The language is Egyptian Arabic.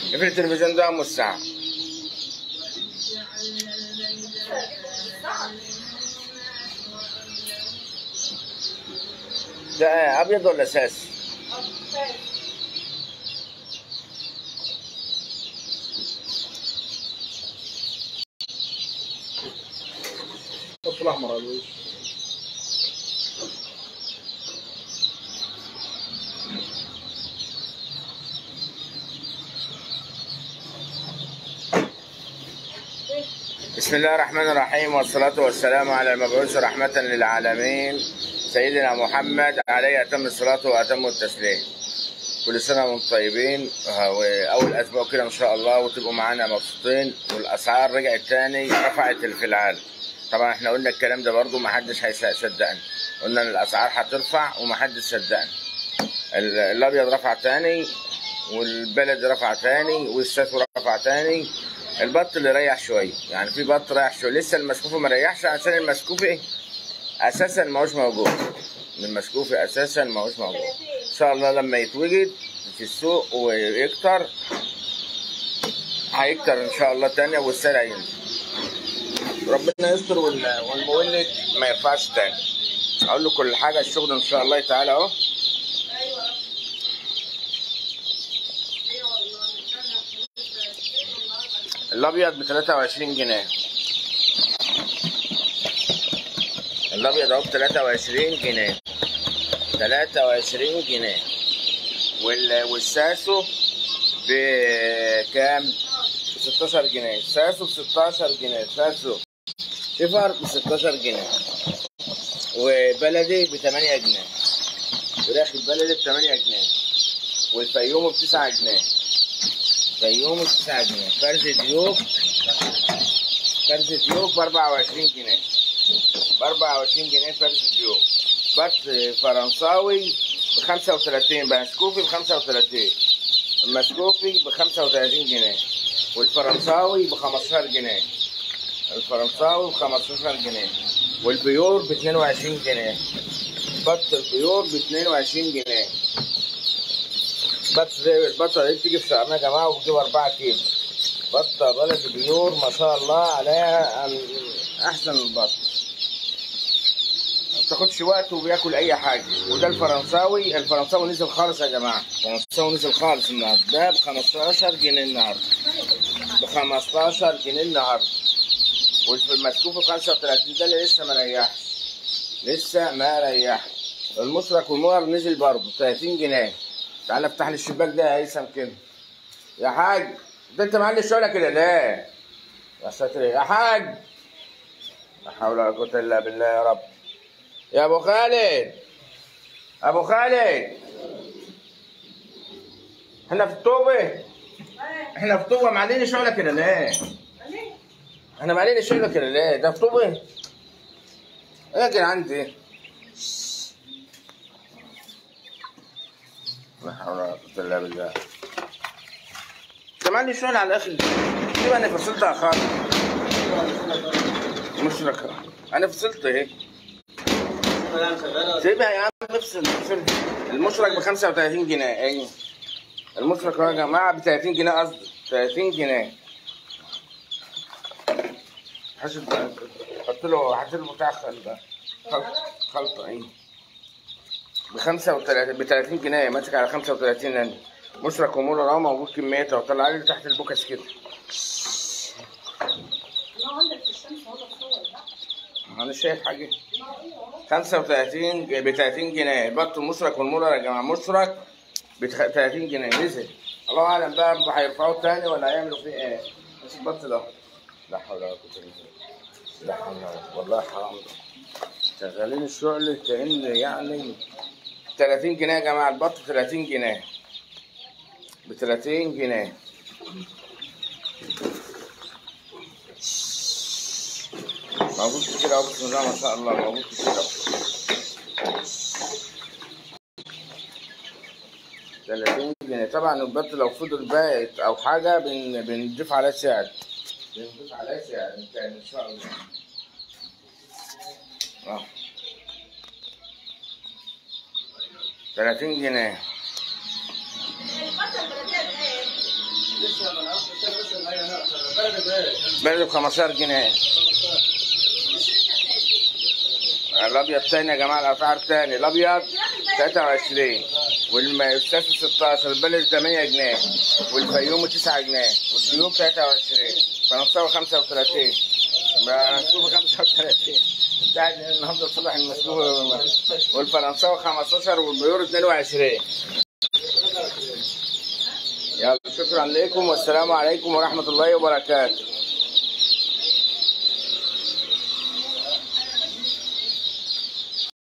اقفل التلفزيون ده ام الساعة ده ابيض ولا اساسي؟ حط الاحمر على الوش بسم الله الرحمن الرحيم والصلاة والسلام على المبعوث رحمة للعالمين سيدنا محمد عليه أتم الصلاة وأتم التسليم كل سنة وانتم طيبين وأول أسبوع كده إن شاء الله وتبقوا معانا مبسوطين والأسعار رجعت تاني رفعت في العالم طبعا احنا قلنا الكلام ده برضو محدش هيصدقنا قلنا ان الأسعار هترفع ومحدش صدقنا ال- الأبيض رفع تاني والبلد رفع تاني والساسو رفع تاني البط اللي ريح شويه يعني في بط رايح شويه لسه المسكوفي ما ريحش عشان المسكوفي اساسا ما هوش موجود المسكوفي اساسا ما هوش موجود ان شاء الله لما يتوجد في السوق ويكتر هيكتر ان شاء الله تاني والسعر هينزل ربنا يستر وال- والمولد ما يرفعش تاني اقول له كل حاجه الشغل ان شاء الله تعالى اهو الابيض ب 23 جنيه الابيض اهو ب 23 جنيه 23 جنيه وال... والساسو بكام؟ ب 16 جنيه ساسو ب 16 جنيه ساسو صفر ب 16 جنيه وبلدي ب 8 جنيه فراخ البلدي ب 8 جنيه والفيوم ب 9 جنيه فيوم ب 9 جنيه فرز ديوك فرز ديوك ب 24 جنيه ب 24 جنيه فرز ديوك بط فرنساوي ب 35 مسكوفي ب 35 المسكوفي ب 35 جنيه والفرنساوي ب 15 جنيه الفرنساوي ب 15 جنيه والبيور ب 22 جنيه بط البيور ب 22 جنيه بط زي البطة دي بتيجي في شعرنا يا جماعة وبتجيب 4 كيلو بطة بلد بيور ما شاء الله عليها ال- أحسن البط ما بتاخدش وقت وبياكل أي حاجة وده الفرنساوي الفرنساوي نزل خالص يا جماعة الفرنساوي نزل خالص النهاردة ده ب 15 جنيه النهاردة ب 15 جنيه النهاردة والفي المسكوف ب 35 ده اللي لسه ما ريحش لسه ما ريحش المشرك والمغر نزل برضه 30 جنيه تعالى افتح لي الشباك ده يا هيثم كده يا حاج ده انت معلي الشغله كده ليه؟ يا ساتر يا حاج لا حول ولا قوه الا بالله يا رب يا ابو خالد ابو خالد احنا في الطوبه احنا في الطوبه معلين الشغله كده ليه؟ احنا معلين الشغله كده ليه؟ ده في طوبه ايه يا جدعان دي لا حول ولا قوة إلا بالله كمان لي شلون على الأخر كيف أنا فصلتها خالص مشركة أنا فصلت إيه سيبها يا عم افصل افصل المشرك ب 35 جنيه أيوه المشرك يا جماعة ب 30 جنيه قصدي 30 جنيه حسب حط له حط له بتاع خل- خلطة خلطة أيوه ب 35 ب 30 جنيه ماسك على 35 انا مشرك ومولر اهو موجود كميتها وطلع لي تحت البوكس كده انا شايف حاجه 35 ب 30 جنيه بط المشرك والمولر يا جماعه مشرك ب 30 جنيه نزل الله اعلم بقى برضه هيرفعوه تاني ولا هيعملوا فيه ايه بس البط ده لا حول ولا قوه الا بالله لا حول ولا قوة. والله حرام ده شغالين الشغل كأن يعني 30 جنيه يا جماعة البط 30 جنيه ب 30 جنيه موجود كتير أهو بسم الله ما شاء الله موجود كتير أهو 30 جنيه طبعا البط لو فضل بايت أو حاجة بن... بنضيف عليه سعر بنضيف عليه سعر إن شاء الله اه 30 جنيه لسه بلدي ب 15 جنيه الابيض تاني يا جماعه الاسعار تاني الابيض 23 والمستاس 16 البلد 8 جنيه والفيوم 9 جنيه والسيوف 23 فرنساوي 35 مسلوب 35 بتاع النهارده الصبح المسلوب والفرنساوي 15 والبيور 22 يلا شكرا لكم والسلام عليكم ورحمه الله وبركاته